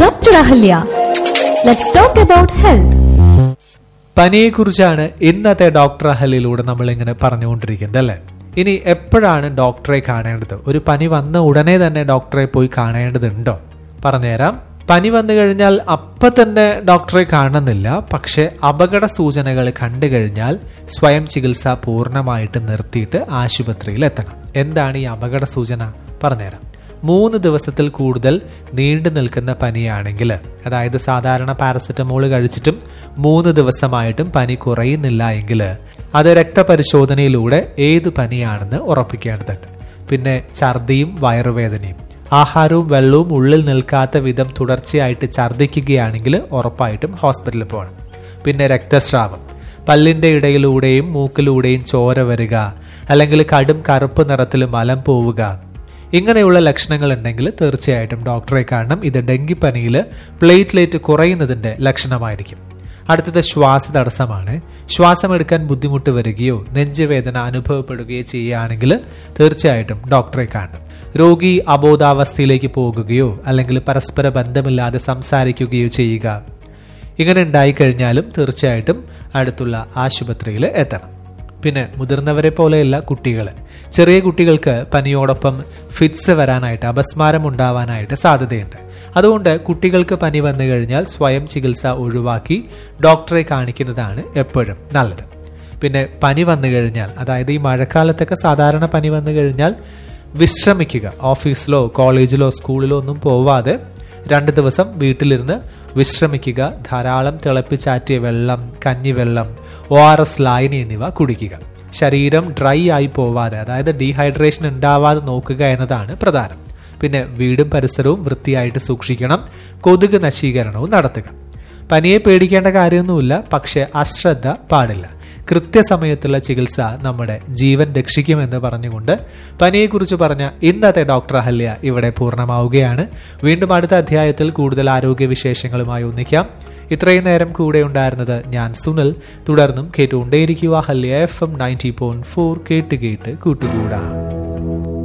Dr. Ahalya. Let's talk about health. പനിയെക്കുറിച്ചാണ് ഇന്നത്തെ doctor അഹലിലൂടെ നമ്മൾ ഇങ്ങനെ പറഞ്ഞുകൊണ്ടിരിക്കുന്നത് അല്ലേ ഇനി എപ്പോഴാണ് ഡോക്ടറെ കാണേണ്ടത് ഒരു പനി വന്ന ഉടനെ തന്നെ ഡോക്ടറെ പോയി കാണേണ്ടതുണ്ടോ പറഞ്ഞുതരാം പനി വന്നു കഴിഞ്ഞാൽ അപ്പൊ തന്നെ ഡോക്ടറെ കാണുന്നില്ല പക്ഷെ അപകട സൂചനകൾ കണ്ടു കഴിഞ്ഞാൽ സ്വയം ചികിത്സ പൂർണ്ണമായിട്ട് നിർത്തിയിട്ട് ആശുപത്രിയിൽ എത്തണം എന്താണ് ഈ അപകട സൂചന പറഞ്ഞുതരാം മൂന്ന് ദിവസത്തിൽ കൂടുതൽ നീണ്ടു നിൽക്കുന്ന പനിയാണെങ്കിൽ അതായത് സാധാരണ പാരസെറ്റമോൾ കഴിച്ചിട്ടും മൂന്ന് ദിവസമായിട്ടും പനി കുറയുന്നില്ല എങ്കിൽ അത് രക്തപരിശോധനയിലൂടെ ഏത് പനിയാണെന്ന് ഉറപ്പിക്കേണ്ടതുണ്ട് പിന്നെ ഛർദിയും വയറുവേദനയും ആഹാരവും വെള്ളവും ഉള്ളിൽ നിൽക്കാത്ത വിധം തുടർച്ചയായിട്ട് ഛർദിക്കുകയാണെങ്കിൽ ഉറപ്പായിട്ടും ഹോസ്പിറ്റലിൽ പോകണം പിന്നെ രക്തസ്രാവം പല്ലിന്റെ ഇടയിലൂടെയും മൂക്കിലൂടെയും ചോര വരിക അല്ലെങ്കിൽ കടും കറുപ്പ് നിറത്തിൽ മലം പോവുക ഇങ്ങനെയുള്ള ലക്ഷണങ്ങൾ ഉണ്ടെങ്കിൽ തീർച്ചയായിട്ടും ഡോക്ടറെ കാണണം ഇത് ഡെങ്കിപ്പനിയിൽ പ്ലേറ്റ്ലേറ്റ് കുറയുന്നതിന്റെ ലക്ഷണമായിരിക്കും അടുത്തത് ശ്വാസ തടസ്സമാണ് ശ്വാസമെടുക്കാൻ ബുദ്ധിമുട്ട് വരികയോ നെഞ്ചുവേദന അനുഭവപ്പെടുകയോ ചെയ്യുകയാണെങ്കിൽ തീർച്ചയായിട്ടും ഡോക്ടറെ കാണണം രോഗി അബോധാവസ്ഥയിലേക്ക് പോകുകയോ അല്ലെങ്കിൽ പരസ്പര ബന്ധമില്ലാതെ സംസാരിക്കുകയോ ചെയ്യുക ഇങ്ങനെ ഉണ്ടായിക്കഴിഞ്ഞാലും തീർച്ചയായിട്ടും അടുത്തുള്ള ആശുപത്രിയിൽ എത്തണം പിന്നെ മുതിർന്നവരെ പോലെയല്ല കുട്ടികൾ ചെറിയ കുട്ടികൾക്ക് പനിയോടൊപ്പം ഫിറ്റ്സ് വരാനായിട്ട് അപസ്മാരം ഉണ്ടാവാനായിട്ട് സാധ്യതയുണ്ട് അതുകൊണ്ട് കുട്ടികൾക്ക് പനി വന്നു കഴിഞ്ഞാൽ സ്വയം ചികിത്സ ഒഴിവാക്കി ഡോക്ടറെ കാണിക്കുന്നതാണ് എപ്പോഴും നല്ലത് പിന്നെ പനി വന്നു കഴിഞ്ഞാൽ അതായത് ഈ മഴക്കാലത്തൊക്കെ സാധാരണ പനി വന്നു കഴിഞ്ഞാൽ വിശ്രമിക്കുക ഓഫീസിലോ കോളേജിലോ സ്കൂളിലോ ഒന്നും പോവാതെ രണ്ട് ദിവസം വീട്ടിലിരുന്ന് വിശ്രമിക്കുക ധാരാളം തിളപ്പിച്ചാറ്റിയ വെള്ളം കഞ്ഞിവെള്ളം ഒ ആർ എസ് ലായനി എന്നിവ കുടിക്കുക ശരീരം ഡ്രൈ ആയി പോവാതെ അതായത് ഡീഹൈഡ്രേഷൻ ഉണ്ടാവാതെ നോക്കുക എന്നതാണ് പ്രധാനം പിന്നെ വീടും പരിസരവും വൃത്തിയായിട്ട് സൂക്ഷിക്കണം കൊതുക് നശീകരണവും നടത്തുക പനിയെ പേടിക്കേണ്ട കാര്യമൊന്നുമില്ല പക്ഷെ അശ്രദ്ധ പാടില്ല കൃത്യസമയത്തുള്ള ചികിത്സ നമ്മുടെ ജീവൻ രക്ഷിക്കുമെന്ന് പറഞ്ഞുകൊണ്ട് പനിയെക്കുറിച്ച് പറഞ്ഞ ഇന്നത്തെ ഡോക്ടർ അഹല്യ ഇവിടെ പൂർണ്ണമാവുകയാണ് വീണ്ടും അടുത്ത അധ്യായത്തിൽ കൂടുതൽ ആരോഗ്യ വിശേഷങ്ങളുമായി ഒന്നിക്കാം ഇത്രയും നേരം കൂടെ ഉണ്ടായിരുന്നത് ഞാൻ സുനിൽ തുടർന്നും കേട്ടുകൊണ്ടേയിരിക്കുക ഹല്യ F M ninety point four കേട്ട് കേട്ട് കൂട്ടുകൂടാം